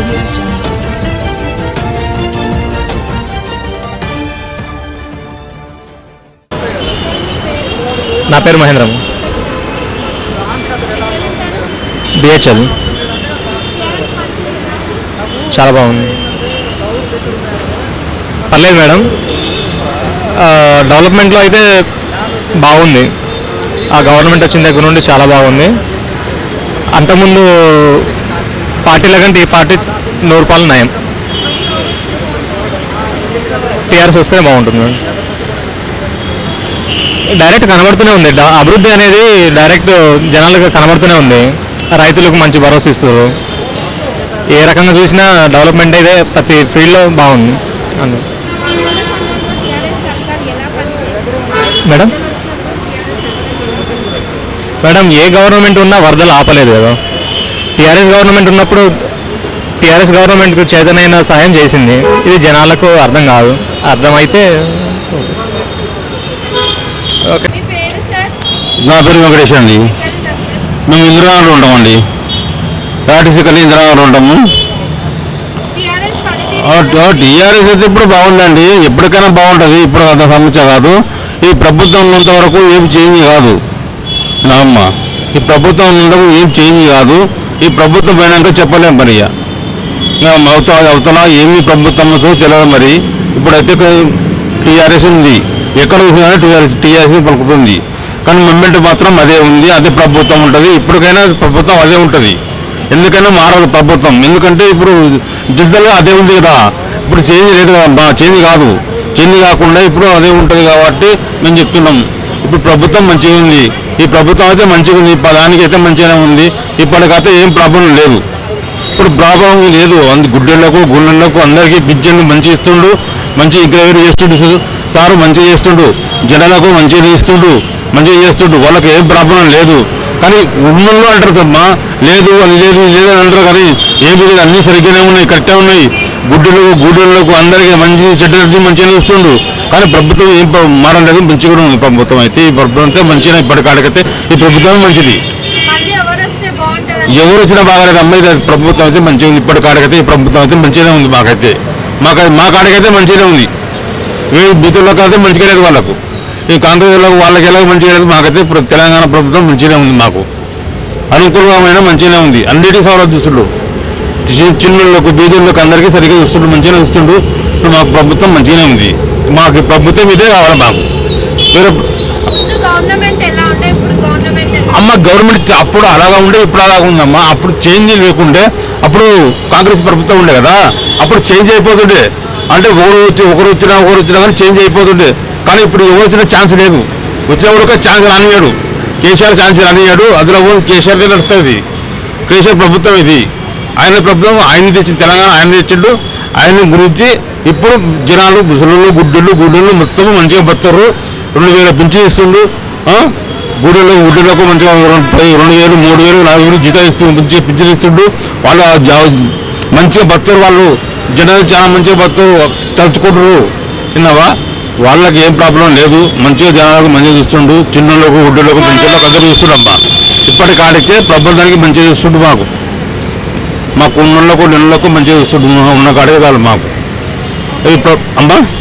audio jungle. నా పేరు మహేంద్రం BHEL చాలా బాగుంది పర్లేదు మేడం ఆ, డెవలప్మెంట్లో అయితే బాగుంది ఆ గవర్నమెంట్ వచ్చిన దగ్గర నుండి చాలా బాగుంది అంతకుముందు పార్టీల కంటే ఈ పార్టీ నూరు రూపాయలు నయం టీఆర్ఎస్ వస్తేనే బాగుంటుంది మేడం డైరెక్ట్ కనబడుతూనే ఉంది డ- అభివృద్ధి అనేది డైరెక్ట్ జనాలకు కనబడుతూనే ఉంది రైతులకు మంచి భరోసా ఇస్తారు ఏ రకంగా చూసినా డెవలప్మెంట్ అయితే ప్రతి ఫీల్డ్లో బాగుంది అందు టీఆర్ఎస్ సర్కార్ ఎలా పనిచేస్తుంది మేడం టీఆర్ఎస్ సర్కార్ ఎలా పనిచేస్తుంది మేడం ఏ గవర్నమెంట్ ఉన్నా వరదలు ఆపలేదు కదా టీఆర్ఎస్ గవర్నమెంట్ ఉన్నప్పుడు టీఆర్ఎస్ గవర్నమెంట్కు చేతనైన సహాయం చేసింది ఇది జనాలకు అర్థం కాదు అర్థమైతే ఓకే మీ పేరు సార్ నా పేరు వెంకటేష్ అండి ఎక్కడ ఉంటారు సార్ మేము ఇందిరానగర్లో ఉంటామండి ఆర్టీసీ కలిసి ఇందిరానగర్లో ఉంటాము టీఆర్ఎస్ పనితీరు టీఆర్ఎస్ అయితే ఇప్పుడు బాగుందండి ఎప్పటికైనా బాగుంటుంది ఇప్పుడు అంత సమస్య కాదు ఈ ప్రభుత్వం ఉన్నంత వరకు ఏం చేంజ్ కాదు నా అమ్మ ఈ ప్రభుత్వం ఉన్నంత వరకు ఏం చేంజ్ కాదు ఈ ప్రభుత్వం పోయినాక చెప్పలేం మరి ఇక. ఇక అవతల అవతల ఏమి ప్రభుత్వం ఉందో తెలియదు మరి ఇప్పుడైతే టీఆర్ఎస్ ఉంది ఎక్కడ చూసినా టీఆర్ఎస్ టీఆర్ఎస్ పలుకుతుంది కానీ మూమెంట్ మాత్రం అదే ఉంది అదే ప్రభుత్వం ఉంటుంది ఇప్పటికైనా ప్రభుత్వం అదే ఉంటుంది ఎందుకైనా మారదు ప్రభుత్వం ఎందుకంటే ఇప్పుడు జిల్లాలో అదే ఉంది కదా ఇప్పుడు చేంజ్ లేదు కదా చేంజ్ కాదు చేంజ్ కాకుండా ఇప్పుడు అదే ఉంటుంది కాబట్టి మేము చెప్తున్నాం ఇప్పుడు ప్రభుత్వం మంచిగా ఉంది ఈ ప్రభుత్వం అయితే మంచిగా ఉంది దానికి అయితే మంచిగానే ఉంది ఇప్పటికైతే ఏం ప్రాబ్లం లేదు ఇప్పుడు ప్రాబ్లం లేదు అందు గుడ్డెళ్లకు గుళ్ళకు అందరికీ పింఛన్లు మంచి ఇస్తుండు మంచి ఎంక్వైరీ చేస్తుండు సు- సారు మంచిగా చేస్తుండు జనాలకు మంచిగా ఇస్తుండు మంచిగా చేస్తుండు వాళ్ళకి ఏం ప్రాబ్లం లేదు కానీ ఉన్నోళ్ళు అంటారు తమ్మా లేదు అది లేదు ఇది లేదు అని అంటారు కానీ ఏమి లేదు అన్నీ సరిగ్గానే ఉన్నాయి కరెక్టే ఉన్నాయి గుడ్డెలకు గుడ్డెళ్లకు అందరికీ మంచి చెడ్డలకి మంచిగా ఇస్తుండు కానీ ప్రభుత్వం ఏం ప్ర- మారలేదు మంచిగా ఉంది ప్రభుత్వం అయితే ఈ ప్రభుత్వం అయితే మంచిగా ఇప్పటికాడికైతే ఈ ప్రభుత్వం మంచిది మళ్ళీ ఎవరు వస్తే బాగుంటుంది ఎవరు వచ్చినా బాగాలేదు అమ్మాయి ఇది ప్రభుత్వం అయితే మంచిగా ఉంది ఇప్పటి కాడికైతే ఈ ప్రభుత్వం అయితే మంచిగానే ఉంది మాకైతే మాకు మా కాడికైతే మంచిగానే ఉంది ఏ మిత్రులకు అయితే మంచిగా లేదు వాళ్ళకు ఈ కాంగ్రెస్ వాళ్ళకు వాళ్ళకి ఎలా మంచిగా లేదు మాకైతే ఇప్పుడు తెలంగాణ ప్రభుత్వం మంచిగానే ఉంది మాకు అనుకూలమైన మంచిగానే ఉంది అన్నిటికీ సవలతు చూస్తుండ్రు చి- చిన్నోళ్ళకు బీదోళ్ళకు అందరికీ సరిగ్గా చూస్తుండ్రు మంచిగానే చూస్తుండ్రు ఇప్పుడు మాకు ప్రభుత్వం మంచిగానే ఉంది మాకు ఈ ప్రభుత్వం ఇదే కావాలి మాకు వేరే ముందు గవర్నమెంట్ ఎలా ఉండే ఇప్పుడు గవర్నమెంట్ ఎలా అమ్మ గవర్నమెంట్ అప్పుడు అలాగా ఉండే ఇప్పుడు అలాగా ఉందమ్మా అప్పుడు చేంజ్ లేకుండే అప్పుడు కాంగ్రెస్ ప్రభుత్వం ఉండే కదా అప్పుడు చేంజ్ అయిపోతుండే అంటే ఒకరు వచ్చి ఒకరు వచ్చినా ఒకరు వచ్చినా కానీ చేంజ్ అయిపోతుండే కానీ ఇప్పుడు ఎవరు వచ్చినా ఛాన్స్ లేదు వచ్చినప్పుడు ఛాన్స్ రానియాడు కేసీఆర్ ఛాన్స్ రానియాడు అందులో కూడా కేసీఆర్దే నడుస్తుంది కేసీఆర్ ప్రభుత్వం ఇది ఆయన ప్రభుత్వం ఆయన తెచ్చిన తెలంగాణ ఆయన తెచ్చిండు ఆయన గురించి ఇప్పుడు జనాలు ముసలు గుడ్డలు గుడ్డలు మొత్తం మంచిగా బతారు రెండు వేల పింఛన్ ఇస్తుండు ఆ? గుడిలో గుడ్డలకు మంచిగా రెండు పది- రెండు వేలు మూడు వేలు నాలుగు వేలు జీతం ఇస్తూ మంచిగా పింఛన్ ఇస్తుండు వాళ్ళు ఆ జా- మంచిగా బతారు వాళ్ళు జనాలు చాలా మంచిగా బతారు తలుచుకుంటారు విన్నావా వాళ్ళకి ఏం ప్రాబ్లం లేదు మంచిగా జనాలకు మంచిగా చూస్తుండు చిన్నలకు గుడ్డలకు పెంచులకు అందరూ చూస్తుండమ్మా ఇప్పటి కాడికే ప్రభుత్వానికి మంచిగా చూస్తుండు మాకు మాకు ఉన్నోళ్ళకు నెలలకు మంచిగా చూస్తుండు ఉన్న కాడికే చాలు మాకు ఈ ప్ర- అమ్మా